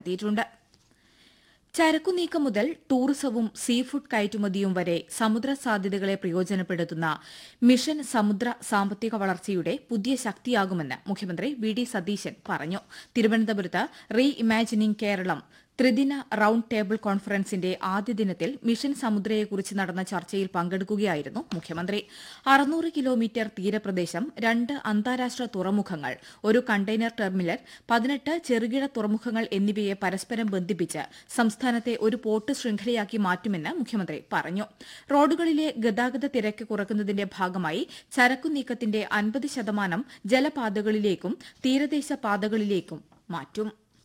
എത്തിയിട്ടുണ്ട് ചരക്കു നീക്കം മുതൽ ടൂറിസവും സീ ഫുഡ് കയറ്റുമതിയും വരെ സമുദ്ര സാധ്യതകളെ പ്രയോജനപ്പെടുത്തുന്ന മിഷൻ സമുദ്ര സാമ്പത്തിക വളർച്ചയുടെ പുതിയ ശക്തിയാകുമെന്ന് മുഖ്യമന്ത്രി വി ഡി സതീശൻ പറഞ്ഞു തിരുവനന്തപുരത്ത് റീ ഇമാജിനിംഗ് കേരളം ത്രിദിന റൌണ്ട് ടേബിൾ കോൺഫറൻസിന്റെ ആദ്യ ദിനത്തിൽ മിഷൻ സമുദ്രയെക്കുറിച്ച് നടന്ന ചർച്ചയിൽ പങ്കെടുക്കുകയായിരുന്നു മുഖ്യമന്ത്രി അറുന്നൂറ് കിലോമീറ്റർ തീരപ്രദേശം രണ്ട് അന്താരാഷ്ട്ര തുറമുഖങ്ങൾ ഒരു കണ്ടെയ്നർ ടെർമിനൽ പതിനെട്ട് ചെറുകിട തുറമുഖങ്ങൾ എന്നിവയെ പരസ്പരം ബന്ധിപ്പിച്ച് സംസ്ഥാനത്തെ ഒരു പോർട്ട് ശൃംഖലയാക്കി മാറ്റുമെന്ന് മുഖ്യമന്ത്രി പറഞ്ഞു റോഡുകളിലെ ഗതാഗത തിരക്ക് കുറയ്ക്കുന്നതിന്റെ ഭാഗമായി ചരക്കു നീക്കത്തിന്റെ അൻപത് ശതമാനം ജലപാതകളിലേക്കും തീരദേശ പാതകളിലേക്കും മാറ്റും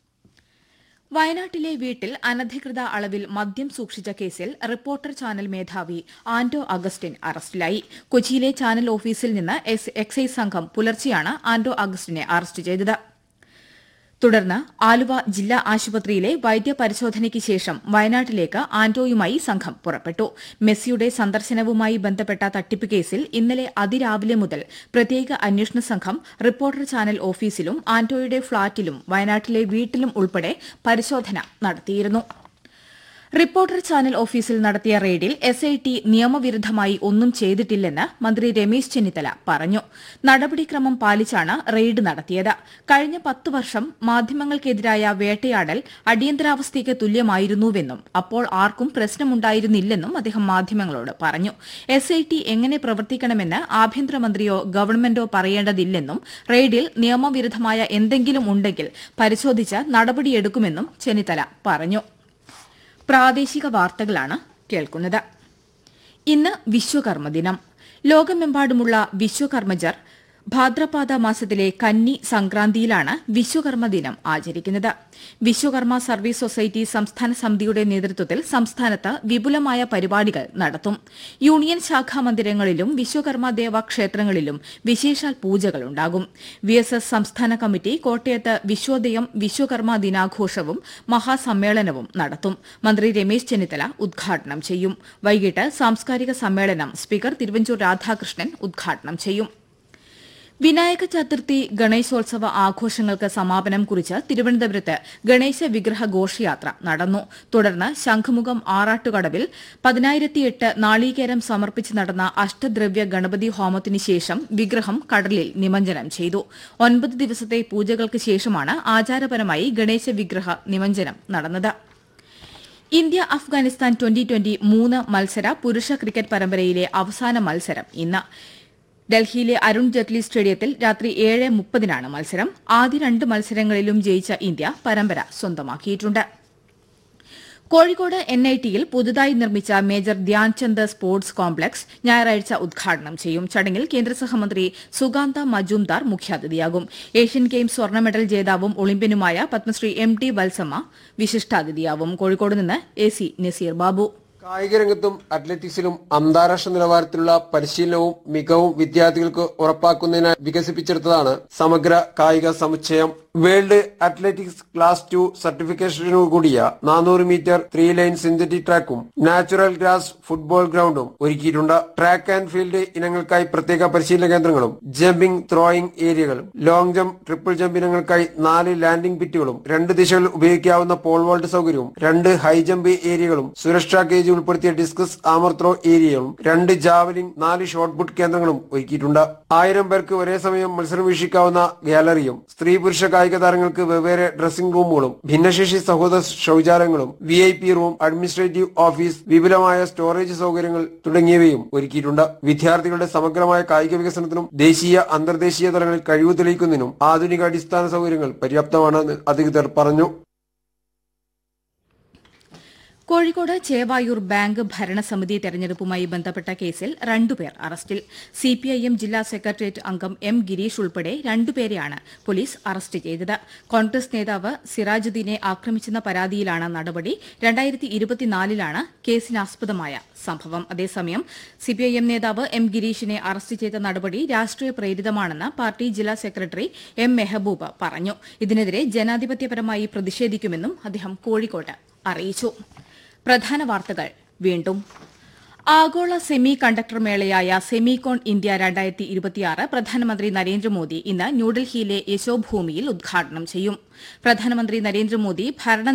വയനാട്ടിലെ വീട്ടിൽ അനധികൃത അളവിൽ മദ്യം സൂക്ഷിച്ച കേസിൽ റിപ്പോർട്ടർ ചാനൽ മേധാവി ആന്റോ അഗസ്റ്റിൻ അറസ്റ്റിലായി കൊച്ചിയിലെ ചാനൽ ഓഫീസിൽ നിന്ന് എസ്- എക്സൈസ് സംഘം പുലർച്ചെയാണ് ആന്റോ അഗസ്റ്റിനെ അറസ്റ്റ് ചെയ്തത് തുടർന്ന് ആലുവ ജില്ലാ ആശുപത്രിയിലെ വൈദ്യപരിശോധനയ്ക്ക് ശേഷം വയനാട്ടിലേക്ക് ആന്റോയുമായി സംഘം പുറപ്പെട്ടു മെസ്സിയുടെ സന്ദർശനവുമായി ബന്ധപ്പെട്ട തട്ടിപ്പ് കേസിൽ ഇന്നലെ അതിരാവിലെ മുതൽ പ്രത്യേക അന്വേഷണ സംഘം റിപ്പോർട്ടർ ചാനൽ ഓഫീസിലും ആന്റോയുടെ ഫ്ളാറ്റിലും വയനാട്ടിലെ വീട്ടിലും ഉൾപ്പെടെ പരിശോധന നടത്തിയിരുന്നു റിപ്പോർട്ടർ ചാനൽ ഓഫീസിൽ നടത്തിയ റെയ്ഡിൽ എസ് ഐ ടി നിയമവിരുദ്ധമായി ഒന്നും ചെയ്തിട്ടില്ലെന്ന് മന്ത്രി രമേശ് ചെന്നിത്തല പറഞ്ഞു നടപടിക്രമം പാലിച്ചാണ് റെയ്ഡ് നടത്തിയത് കഴിഞ്ഞ പത്ത് വർഷം മാധ്യമങ്ങൾക്കെതിരായ വേട്ടയാടൽ അടിയന്തരാവസ്ഥയ്ക്ക് തുല്യമായിരുന്നുവെന്നും അപ്പോൾ ആർക്കും പ്രശ്നമുണ്ടായിരുന്നില്ലെന്നും അദ്ദേഹം മാധ്യമങ്ങളോട് പറഞ്ഞു എസ് ഐ ടി എങ്ങനെ പ്രവർത്തിക്കണമെന്ന് ആഭ്യന്തരമന്ത്രിയോ ഗവൺമെന്റോ പറയേണ്ടതില്ലെന്നും റെയ്ഡിൽ നിയമവിരുദ്ധമായ എന്തെങ്കിലും ഉണ്ടെങ്കിൽ പരിശോധിച്ച് നടപടിയെടുക്കുമെന്നും ചെന്നിത്തല പറഞ്ഞു പ്രാദേശിക വാർത്തകളാണ് കേൾക്കുന്നത് ഇന്ന് വിശ്വകർമ്മ ദിനം ലോകമെമ്പാടുമുള്ള വിശ്വകർമ്മജർ ഭാദ്രപാദ മാസത്തിലെ കന്നി സംക്രാന്തിയിലാണ് വിശ്വകർമ്മ ദിനം ആചരിക്കുന്നത് വിശ്വകർമ്മ സർവീസ് സൊസൈറ്റി സംസ്ഥാന സമിതിയുടെ നേതൃത്വത്തിൽ സംസ്ഥാനത്ത് വിപുലമായ പരിപാടികൾ നടത്തും യൂണിയൻ ശാഖാ മന്ദിരങ്ങളിലും വിശ്വകർമ്മ ദേവ ക്ഷേത്രങ്ങളിലും വിശേഷാൽ പൂജകളുണ്ടാകും വി എസ് എസ് സംസ്ഥാന കമ്മിറ്റി കോട്ടയത്ത് വിശ്വോദയം വിശ്വകർമ്മ ദിനാഘോഷവും മഹാസമ്മേളനവും നടത്തും മന്ത്രി രമേശ് ചെന്നിത്തല ഉദ്ഘാടനം ചെയ്യും വൈകിട്ട് സാംസ്കാരിക സമ്മേളനം സ്പീക്കർ തിരുവഞ്ചൂർ രാധാകൃഷ്ണൻ ഉദ്ഘാടനം ചെയ്യും വിനായക ചതുർത്ഥി ഗണേശോത്സവ ആഘോഷങ്ങൾക്ക് സമാപനം കുറിച്ച് തിരുവനന്തപുരത്ത് ഗണേശ വിഗ്രഹ ഘോഷയാത്ര നടന്നു തുടർന്ന് ശംഖുമുഖം ആറാട്ടുകടവിൽ പതിനായിരത്തിയെട്ട് നാളീകേരം സമർപ്പിച്ച് നടന്ന അഷ്ടദ്രവ്യ ഗണപതി ഹോമത്തിനു ശേഷം വിഗ്രഹം കടലിൽ നിമജ്ജനം ചെയ്തു ഒൻപത് ദിവസത്തെ പൂജകൾക്ക് ശേഷമാണ് ആചാരപരമായി ഗണേശ വിഗ്രഹ നിമജ്ജനം നടന്നത് ഇന്ത്യ അഫ്ഗാനിസ്ഥാൻ ട്വന്റി ട്വന്റി മൂന്ന് മത്സര പുരുഷ ക്രിക്കറ്റ് പരമ്പരയിലെ അവസാന മത്സരം ഇന്ന് ഡൽഹിയിലെ അരുൺ ജെയ്റ്റ്ലി സ്റ്റേഡിയത്തിൽ രാത്രി ഏഴ് മുപ്പതിനാണ് മത്സരം ആദ്യ രണ്ട് മത്സരങ്ങളിലും ജയിച്ച ഇന്ത്യ പരമ്പര സ്വന്തമാക്കിയിട്ടുണ്ട് കോഴിക്കോട് എൻ ഐ ടിയിൽ പുതുതായി നിർമ്മിച്ച മേജർ ധ്യാൻചന്ദ് സ്പോർട്സ് കോംപ്ലക്സ് ഞായറാഴ്ച ഉദ്ഘാടനം ചെയ്യും ചടങ്ങിൽ കേന്ദ്ര സഹമന്ത്രി സുഗാന്ത മജുംദാർ മുഖ്യാതിഥിയാകും ഏഷ്യൻ ഗെയിംസ് സ്വർണ്ണ മെഡൽ ജേതാവും ഒളിമ്പ്യനുമായ പത്മശ്രീ എം ടി വത്സമ്മ വിശിഷ്ടാതിഥിയാവും കോഴിക്കോട് നിന്ന് എ സി നസീർ ബാബു കായിക രംഗത്തും അത്ലറ്റിക്സിലും അന്താരാഷ്ട്ര നിലവാരത്തിലുള്ള പരിശീലനവും മികവും വിദ്യാർത്ഥികൾക്ക് ഉറപ്പാക്കുന്നതിനായി വികസിപ്പിച്ചെടുത്തതാണ് സമഗ്ര കായിക സമുച്ചയം വേൾഡ് അത്ലറ്റിക്സ് ക്ലാസ് ടു സർട്ടിഫിക്കേഷനോടുകൂടിയ നാനൂറ് മീറ്റർ ത്രീ ലൈൻ സിന്തറ്റിക് ട്രാക്കും നാച്ചുറൽ ഗ്രാസ് ഫുട്ബോൾ ഗ്രൗണ്ടും ഒരുക്കിയിട്ടുണ്ട് ട്രാക്ക് ആൻഡ് ഫീൽഡ് ഇനങ്ങൾക്കായി പ്രത്യേക പരിശീലന കേന്ദ്രങ്ങളും ജമ്പിംഗ് ത്രോയിങ് ഏരിയകളും ലോങ് ജമ്പ് ട്രിപ്പിൾ ജമ്പ് ഇനങ്ങൾക്കായി നാല് ലാൻഡിംഗ് പിറ്റുകളും രണ്ട് ദിശകളിൽ ഉപയോഗിക്കാവുന്ന പോൾ വോൾട്ട് സൗകര്യവും രണ്ട് ഹൈ ജമ്പ് ഏരിയകളും സുരക്ഷാ കേജ് ഉൾപ്പെടുത്തിയ ഡിസ്കസ് ആമർ ത്രോ ഏരിയകളും രണ്ട് ജാവലിംഗ് നാല് ഷോട്ട് പുട്ട് കേന്ദ്രങ്ങളും ഒരുക്കിയിട്ടുണ്ട് ആയിരം പേർക്ക് ഒരേ സമയം മത്സരം വീക്ഷിക്കാവുന്ന ഗാലറിയും സ്ത്രീ പുരുഷ കായിക താരങ്ങൾക്ക് വെവ്വേറെ ഡ്രസ്സിംഗ് റൂമുകളും ഭിന്നശേഷി സഹോദര ശൌചാലയങ്ങളും V I P room administrative office വിപുലമായ സ്റ്റോറേജ് സൗകര്യങ്ങൾ തുടങ്ങിയവയും ഒരുക്കിയിട്ടുണ്ട് വിദ്യാർത്ഥികളുടെ സമഗ്രമായ കായിക വികസനത്തിനും ദേശീയ അന്തർദേശീയ തലങ്ങളിൽ കഴിവ് തെളിയിക്കുന്നതിനും ആധുനിക അടിസ്ഥാന സൗകര്യങ്ങൾ പര്യാപ്തമാണെന്ന് അധികൃതർ പറഞ്ഞു കോഴിക്കോട് ചേവായൂർ ബാങ്ക് ഭരണസമിതി തെരഞ്ഞെടുപ്പുമായി ബന്ധപ്പെട്ട കേസിൽ രണ്ടുപേർ അറസ്റ്റിൽ സിപിഐഎം ജില്ലാ സെക്രട്ടേറിയറ്റ് അംഗം എം ഗിരീഷ് ഉൾപ്പെടെ രണ്ടുപേരെയാണ് പോലീസ് അറസ്റ്റ് ചെയ്തത് കോൺഗ്രസ് നേതാവ് സിറാജുദ്ദീനെ ആക്രമിച്ചെന്ന പരാതിയിലാണ് നടപടി രണ്ടായിരത്തി ഇരുപത്തിനാലിലാണ് കേസിനാസ്പദമായ സംഭവം അതേസമയം സിപിഐഎം നേതാവ് എം ഗിരീഷിനെ അറസ്റ്റ് ചെയ്ത നടപടി രാഷ്ട്രീയ പ്രേരിതമാണെന്ന് പാർട്ടി ജില്ലാ സെക്രട്ടറി എം മെഹബൂബ് പറഞ്ഞു ഇതിനെതിരെ ജനാധിപത്യപരമായി പ്രതിഷേധിക്കുമെന്നും അദ്ദേഹം കോഴിക്കോട്ട് അറിയിച്ചു പ്രധാന വാർത്തകൾ വീണ്ടും ആഗോള സെമി കണ്ടക്ടർ മേളയായ സെമികോൺ ഇന്ത്യ രണ്ടായിരത്തി ഇരുപത്തിയാറ് പ്രധാനമന്ത്രി നരേന്ദ്രമോദി ഇന്ന് ന്യൂഡൽഹിയിലെ യശോഭൂമിയിൽ ഉദ്ഘാടനം ചെയ്യും പ്രധാനമന്ത്രി നരേന്ദ്രമോദി ഭരണ